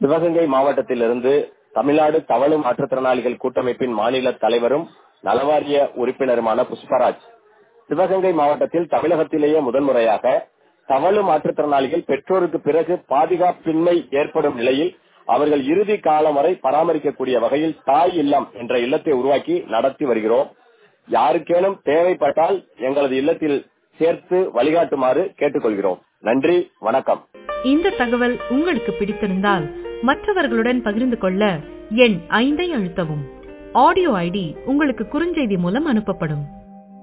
சிவகங்கை மாவட்டத்திலிருந்து தமிழ்நாடு தவளு மாற்றுத்திறனாளிகள் கூட்டமைப்பின் மாநில தலைவரும் நலவாரிய உறுப்பினருமான புஷ்பராஜ் சிவகங்கை மாவட்டத்தில் தமிழகத்திலேயே முதன்முறையாக தவளு மாற்றுத்திறனாளிகள் பெற்றோருக்கு பிறகு பாதுகாப்பின்மை ஏற்படும் நிலையில் அவர்கள் இறுதி காலம் வரை பராமரிக்கக்கூடிய வகையில் தாய் இல்லம் என்ற இல்லத்தை உருவாக்கி நடத்தி வருகிறோம் யாருக்கேனும் தேவைப்பட்டால் எங்களது இல்லத்தில் சேர்த்து வழிகாட்டுமாறு கேட்டுக்கொள்கிறோம் நன்றி வணக்கம் இந்த தகவல் உங்களுக்கு பிடித்திருந்தால் மற்றவர்களுடன் பகிர்ந்து கொள்ள எண் ஐந்தை அழுத்தவும் ஆடியோ ஐடி உங்களுக்கு குறுஞ்செய்தி மூலம் அனுப்பப்படும்